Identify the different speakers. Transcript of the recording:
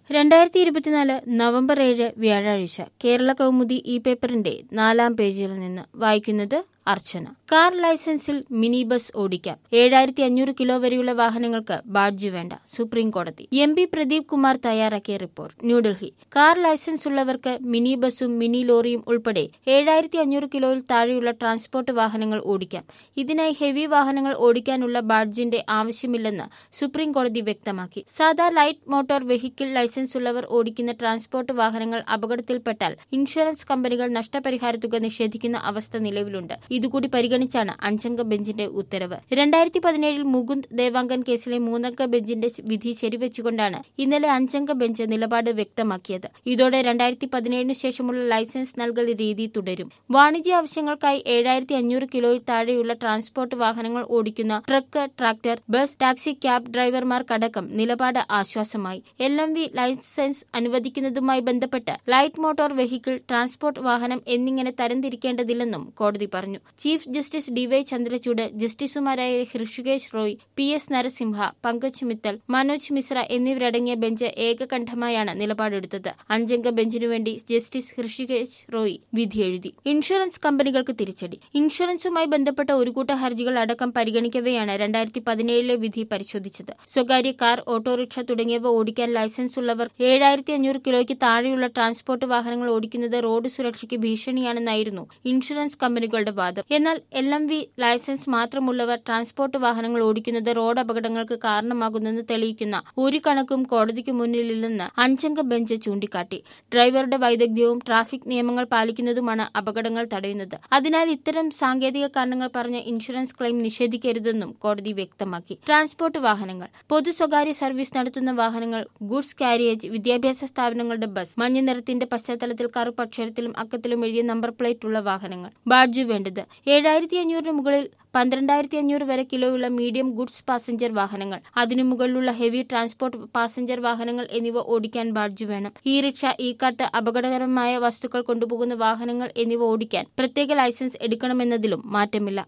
Speaker 1: രണ്ടായിരത്തി ഇരുപത്തിനാല് നവംബർ ഏഴ് വ്യാഴാഴ്ച കേരള കൗമുദി ഈ പേപ്പറിന്റെ നാലാം പേജിൽ നിന്ന് വായിക്കുന്നത് അർച്ചന കാർ ലൈസൻസിൽ മിനി ബസ് ഓടിക്കാം ഏഴായിരത്തി അഞ്ഞൂറ് കിലോ വരെയുള്ള വാഹനങ്ങൾക്ക് ബാഡ്ജ് വേണ്ട സുപ്രീം കോടതി എം പി പ്രദീപ് കുമാർ തയ്യാറാക്കിയ റിപ്പോർട്ട് ന്യൂഡൽഹി കാർ ലൈസൻസ് ഉള്ളവർക്ക് മിനി ബസും മിനി ലോറിയും ഉൾപ്പെടെ ഏഴായിരത്തി അഞ്ഞൂറ് കിലോയിൽ താഴെയുള്ള ട്രാൻസ്പോർട്ട് വാഹനങ്ങൾ ഓടിക്കാം ഇതിനായി ഹെവി വാഹനങ്ങൾ ഓടിക്കാനുള്ള ബാഡ്ജിന്റെ ആവശ്യമില്ലെന്ന് സുപ്രീം കോടതി വ്യക്തമാക്കി സാധാ ലൈറ്റ് മോട്ടോർ വെഹിക്കിൾ ലൈസൻസ് ഉള്ളവർ ഓടിക്കുന്ന ട്രാൻസ്പോർട്ട് വാഹനങ്ങൾ അപകടത്തിൽപ്പെട്ടാൽ ഇൻഷുറൻസ് കമ്പനികൾ നഷ്ടപരിഹാര തുക നിഷേധിക്കുന്ന അവസ്ഥ നിലവിലുണ്ട് ഇതുകൂടി പരിഗണിച്ചാണ് അഞ്ചംഗ ബെഞ്ചിന്റെ ഉത്തരവ് രണ്ടായിരത്തി പതിനേഴിൽ മുകുന്ദ് ദേവാങ്കൻ കേസിലെ മൂന്നംഗ ബെഞ്ചിന്റെ വിധി ശരിവെച്ചുകൊണ്ടാണ് ഇന്നലെ അഞ്ചംഗ ബെഞ്ച് നിലപാട് വ്യക്തമാക്കിയത് ഇതോടെ രണ്ടായിരത്തി പതിനേഴിന് ശേഷമുള്ള ലൈസൻസ് നൽകൽ രീതി തുടരും വാണിജ്യ ആവശ്യങ്ങൾക്കായി ഏഴായിരത്തി അഞ്ഞൂറ് കിലോയിൽ താഴെയുള്ള ട്രാൻസ്പോർട്ട് വാഹനങ്ങൾ ഓടിക്കുന്ന truck tractor bus taxi cab ഡ്രൈവർമാർക്കടക്കം നിലപാട് ആശ്വാസമായി എൽ എം വി ലൈസൻസ് അനുവദിക്കുന്നതുമായി ബന്ധപ്പെട്ട് ലൈറ്റ് മോട്ടോർ വെഹിക്കിൾ ട്രാൻസ്പോർട്ട് വാഹനം എന്നിങ്ങനെ തരംതിരിക്കേണ്ടതില്ലെന്നും കോടതി പറഞ്ഞു ചീഫ് ജസ്റ്റിസ് ഡിവൈ ചന്ദ്രചൂഡ് ജസ്റ്റിസുമാരായ ഹൃഷികേശ് റോയ് പി എസ് നരസിംഹ പങ്കജ് മിത്തൽ മനോജ് മിശ്ര എന്നിവരടങ്ങിയ ബെഞ്ച് ഏകകണ്ഠമായാണ് നിലപാടെടുത്തത് അഞ്ചംഗ ബെഞ്ചിനുവേണ്ടി ജസ്റ്റിസ് ഹൃഷികേശ് റോയ് വിധിയെഴുതി ഇൻഷുറൻസ് കമ്പനികൾക്ക് തിരിച്ചടി ഇൻഷുറൻസുമായി ബന്ധപ്പെട്ട ഒരു കൂട്ട ഹർജികൾ അടക്കം പരിഗണിക്കവെയാണ് രണ്ടായിരത്തി പതിനേഴിലെ വിധി പരിശോധിച്ചത് സ്വകാര്യ കാർ ഓട്ടോറിക്ഷ തുടങ്ങിയവ ഓടിക്കാൻ ലൈസൻസ് ഉള്ളവർ ഏഴായിരത്തി അഞ്ഞൂറ് കിലോയ്ക്ക് താഴെയുള്ള ട്രാൻസ്പോർട്ട് വാഹനങ്ങൾ ഓടിക്കുന്നത് റോഡ് സുരക്ഷയ്ക്ക് ഭീഷണിയാണെന്നായിരുന്നു ഇൻഷുറൻസ് കമ്പനികളുടെ വാദം എന്നാൽ എൽ എം വി ലൈസൻസ് മാത്രമുള്ളവർ ട്രാൻസ്പോർട്ട് വാഹനങ്ങൾ ഓടിക്കുന്നത് റോഡ് അപകടങ്ങൾക്ക് കാരണമാകുന്നെന്ന് തെളിയിക്കുന്ന ഒരു കണക്കും കോടതിക്ക് മുന്നിലില്ലെന്ന് അഞ്ചംഗ ബെഞ്ച് ചൂണ്ടിക്കാട്ടി ഡ്രൈവറുടെ വൈദഗ്ധ്യവും ട്രാഫിക് നിയമങ്ങൾ പാലിക്കുന്നതുമാണ് അപകടങ്ങൾ തടയുന്നത് അതിനാൽ ഇത്തരം സാങ്കേതിക കാരണങ്ങൾ പറഞ്ഞ ഇൻഷുറൻസ് ക്ലെയിം നിഷേധിക്കരുതെന്നും കോടതി വ്യക്തമാക്കി ട്രാൻസ്പോർട്ട് വാഹനങ്ങൾ പൊതു സ്വകാര്യ സർവീസ് നടത്തുന്ന വാഹനങ്ങൾ ഗുഡ്സ് കാരിയേജ് വിദ്യാഭ്യാസ സ്ഥാപനങ്ങളുടെ ബസ് മഞ്ഞ നിറത്തിന്റെ പശ്ചാത്തലത്തിൽ കറുപ്പ് അക്ഷരത്തിലും അക്കത്തിലും എഴുതിയ നമ്പർ പ്ലേറ്റ് ഉള്ള വാഹനങ്ങൾ ബാഡ്ജ് വേണ്ടത് ഏഴായിരത്തി അഞ്ഞൂറിന് മുകളിൽ പന്ത്രണ്ടായിരത്തി അഞ്ഞൂറ് വരെ കിലോയുള്ള മീഡിയം ഗുഡ്സ് പാസഞ്ചർ വാഹനങ്ങൾ അതിനു മുകളിലുള്ള ഹെവി ട്രാൻസ്പോർട്ട് പാസഞ്ചർ വാഹനങ്ങൾ എന്നിവ ഓടിക്കാൻ ബാഡ്ജ് വേണം ഈ റിക്ഷ ഈ കാട്ട് അപകടകരമായ വസ്തുക്കൾ കൊണ്ടുപോകുന്ന വാഹനങ്ങൾ എന്നിവ ഓടിക്കാൻ പ്രത്യേക ലൈസൻസ് എടുക്കണമെന്നതിലും മാറ്റമില്ല